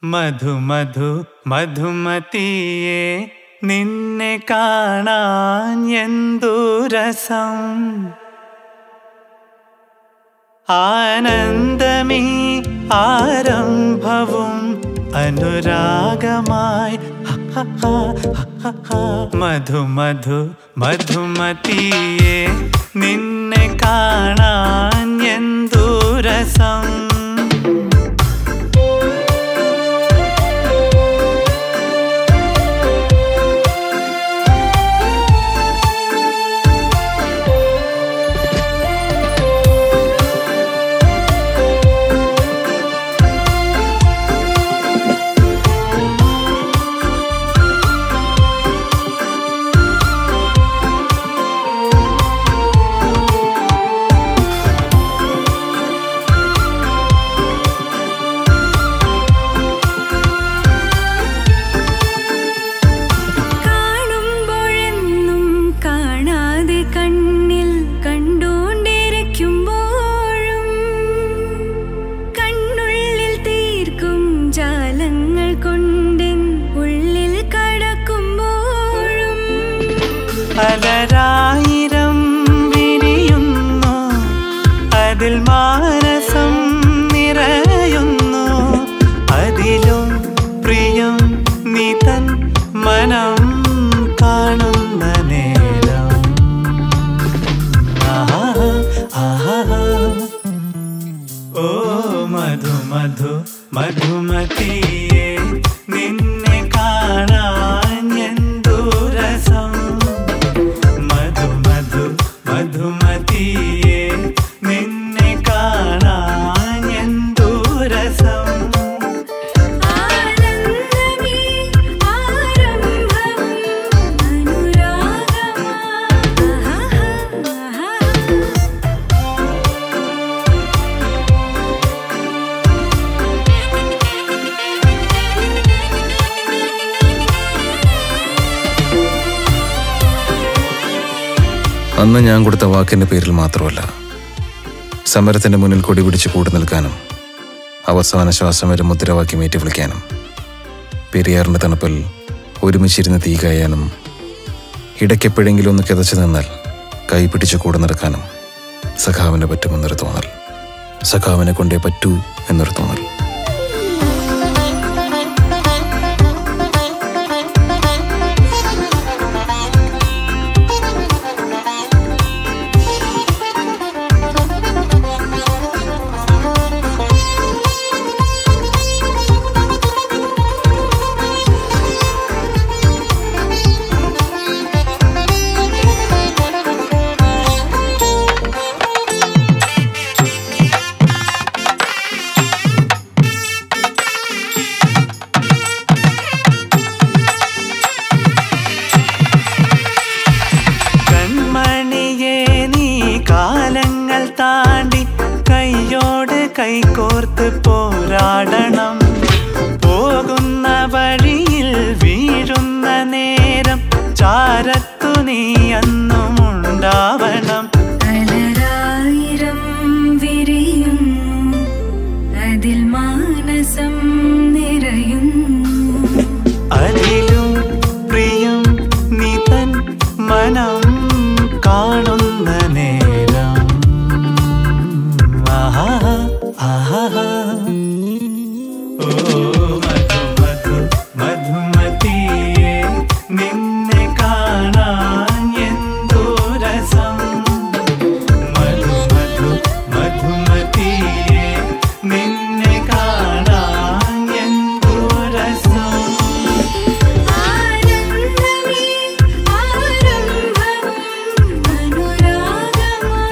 മധു മധു മധുമതിയെ നിന്നെ കാണാൻ എന്തു രസം ആനന്ദമീ ആരംഭവും അനുരാഗമായി ഹ, ഹ, ഹ, ഹ, ഹ. മധു മധു മധുമതിയെ നിന്നെ കാണാൻ എന്തു രസം കാണുമ്പോഴെന്നും കാണാതെ കണ്ണിൽ കണ്ടുകൊണ്ടിരിക്കുമ്പോഴും കണ്ണുള്ളിൽ തീർക്കും ജാലങ്ങൾ കൊണ്ടെൻ ഉള്ളിൽ കടക്കുമ്പോഴും അലരായിരം വിരിയുന്നു അതിൽ മാനസം നിറയുന്നു അതിലും പ്രിയം നീ തൻ മനം കാണുന്ന നേരം ആഹാ, ആഹാ. ഓ മധു മധു മധുമതിയെ നിന്നെ കാണാൻ എന്തു രസം മധു മധു മധുമതിയെ നിന്നെ കാണാൻ എന്തു രസം ആനന്ദമീ ആരംഭവും അനുരാഗമാ അന്ന് ഞാൻ കൊടുത്ത വാക്കിന്റെ പേരിൽ മാത്രമല്ല സമരത്തിന്റെ മുന്നിൽ കൊടി പിടിച്ച് കൂടി നിൽക്കാനും അവസാന ശ്വാസം വരെ മുദ്രാവാക്യം ഏറ്റി വിളിക്കാനും പെരിയാറിന്റെ തണുപ്പിൽ ഒരുമിച്ചിരുന്ന് തീ കായാനും ഇടയ്ക്കെപ്പോഴെങ്കിലും ഒന്ന് കിതച്ചു നിന്നാൽ കൈ പിടിച്ച് കൂടെ നടക്കാനും സഖാവിന് പറ്റുമെന്നൊരു തോന്നൽ സഖാവിനെ കൊണ്ടേ പറ്റൂ എന്നൊരു തോന്നൽ കൺമണിയെ നീ കാലങ്ങൾ താണ്ടി കൈയോട് കൈകോർത്ത് പോരാടണം പോകുന്ന വഴിയിൽ വീഴുന്ന നേരം ചാരത്തു നീ അന്നും ഉണ്ടാവണം അലരായിരം വിരിയുന്നു അതിൽ മാനസം നിറയുന്നു അതിലും പ്രിയം നീ തൻ മനം കാണുന്ന നേരം ആഹാ ആഹാ ഓ മധു മധു മധുമതിയെ നിന്നെ കാണാൻ എന്തു രസം മധു മധു മധുമതിയെ നിന്നെ കാണാൻ എന്തു രസം ആനന്ദമീ ആരംഭവും അനുരാഗമാ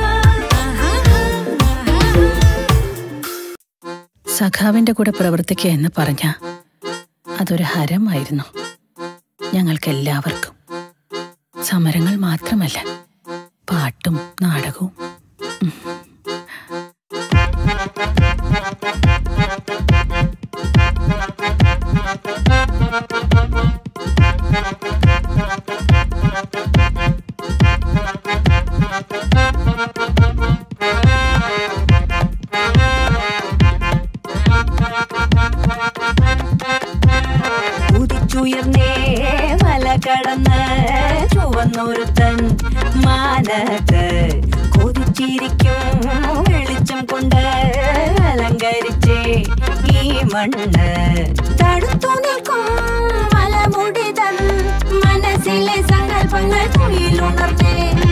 സഖാവിന്റെ കൂടെ പ്രവർത്തിക്കുക എന്ന് പറഞ്ഞ അതൊരു ഹരമായിരുന്നു ഞങ്ങൾക്കെല്ലാവർക്കും സമരങ്ങൾ മാത്രമല്ല പാട്ടും നാടകവും ആ കടന്ന് ചുവന്നൊരുത്തൻ മാനത്ത് കൊതിച്ചിരിക്കും വെളിച്ചം കൊണ്ട് അലങ്കരിച്ച് ഈ മണ്ണ് തടുത്തു നിൽക്കും മലമുടിതൻ മനസ്സിലെ സങ്കല്പങ്ങൾ തുയിലുണർന്നേ